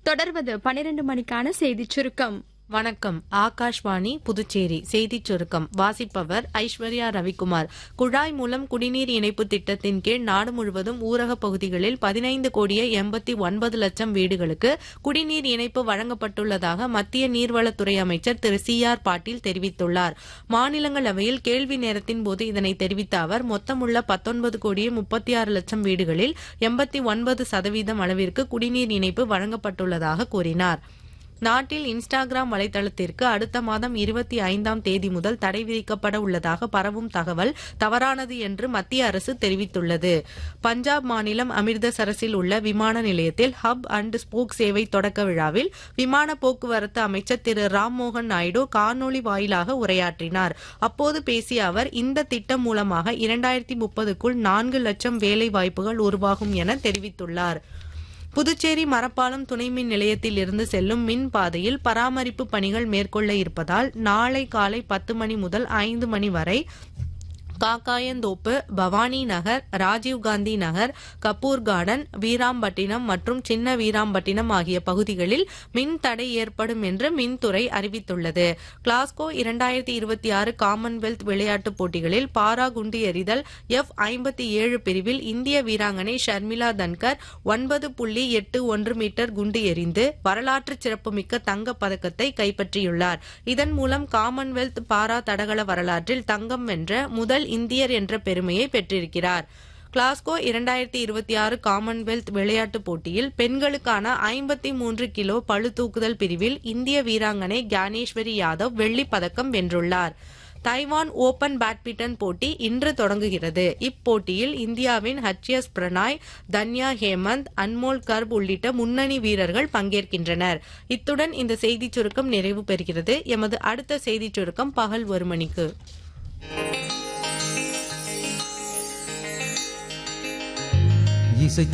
தொடர்வது பனிரெண்டு மணிக்கான செய்திச் சுருக்கம் வணக்கம் ஆகாஷ்வாணி புதுச்சேரி செய்திச் சுருக்கம் வாசிப்பவர் ஐஸ்வர்யா ரவிக்குமார் குழாய் மூலம் குடிநீர் இணைப்பு திட்டத்தின் கீழ் நாடு முழுவதும் ஊரகப் பகுதிகளில் பதினைந்து கோடியே எண்பத்தி ஒன்பது லட்சம் வீடுகளுக்கு குடிநீர் இணைப்பு வழங்கப்பட்டுள்ளதாக மத்திய நீர்வளத்துறை அமைச்சர் திரு சி ஆர் பாட்டீல் தெரிவித்துள்ளார் மாநிலங்களவையில் கேள்வி நேரத்தின் போது இதனை தெரிவித்த அவர் மொத்தமுள்ள பத்தொன்பது கோடியே முப்பத்தி ஆறு லட்சம் வீடுகளில் எண்பத்தி ஒன்பது சதவீதம் அளவிற்கு குடிநீர் இணைப்பு வழங்கப்பட்டுள்ளதாக கூறினார் நாட்டில் இன்ஸ்டாகிராம் வலைதளத்திற்கு அடுத்த மாதம் இருபத்தி ஐந்தாம் தேதி முதல் தடை விதிக்கப்பட உள்ளதாக பரவும் தகவல் தவறானது என்று மத்திய அரசு தெரிவித்துள்ளது பஞ்சாப் மாநிலம் அமிர்தசரஸில் உள்ள விமான நிலையத்தில் ஹப் அண்ட் ஸ்போக் சேவை தொடக்க விழாவில் விமான போக்குவரத்து அமைச்சர் திரு ராம்மோகன் நாயுடு காணொலி வாயிலாக உரையாற்றினார் அப்போது பேசிய அவர் இந்த திட்டம் மூலமாக இரண்டாயிரத்தி முப்பதுக்குள் நான்கு லட்சம் வேலை வாய்ப்புகள் உருவாகும் என தெரிவித்துள்ளார் புதுச்சேரி மரப்பாலம் துணை மின் நிலையத்தில் இருந்து செல்லும் மின் பாதையில் பராமரிப்பு பணிகள் மேற்கொள்ள இருப்பதால் நாளை காலை பத்து மணி முதல் ஐந்து மணி வரை காக்காயந்தோப்பு பவானி நகர் ராஜீவ்காந்தி நகர் கபூர் கார்டன் வீராம்பட்டினம் மற்றும் சின்ன வீராம்பட்டினம் ஆகிய பகுதிகளில் மின் தடை ஏற்படும் என்று மின்துறை அறிவித்துள்ளது கிளாஸ்கோ இரண்டாயிரத்தி இருபத்தி ஆறு காமன்வெல்த் விளையாட்டுப் போட்டிகளில் பாரா குண்டு எறிதல் எஃப் ஐம்பத்தி ஏழு பிரிவில் இந்திய வீராங்கனை ஷர்மிளா தன்கர் ஒன்பது புள்ளி எட்டு ஒன்று மீட்டர் குண்டு எறிந்து வரலாற்று சிறப்புமிக்க தங்கப் பதக்கத்தை கைப்பற்றியுள்ளார் இதன் மூலம் காமன்வெல்த் பாரா தடகள வரலாற்றில் தங்கம் வென்ற முதல் இந்தியர் என்ற பெருமையை பெற்றிருக்கிறார் கிளாஸ்கோ இரண்டாயிரத்தி இருபத்தி ஆறு காமன்வெல்த் விளையாட்டுப் போட்டியில் பெண்களுக்கான ஐம்பத்தி மூன்று கிலோ பளு தூக்குதல் பிரிவில் இந்திய வீராங்கனை கியானேஸ்வரி யாதவ் வெள்ளிப் பதக்கம் வென்றுள்ளார் தைவான் ஓபன் பேட்மிண்டன் போட்டி இன்று தொடங்குகிறது இப்போட்டியில் இந்தியாவின் ஹச்எஸ் பிரணாய் தன்யா ஹேமந்த் அன்மோல் கர்ப் உள்ளிட்ட முன்னணி வீரர்கள் பங்கேற்கின்றனர் இத்துடன் இந்த செய்திச் சுருக்கம் நிறைவு பெறுகிறது எமது அடுத்த செய்திச் சுருக்கம் பகல் ஒரு மணிக்கு இசை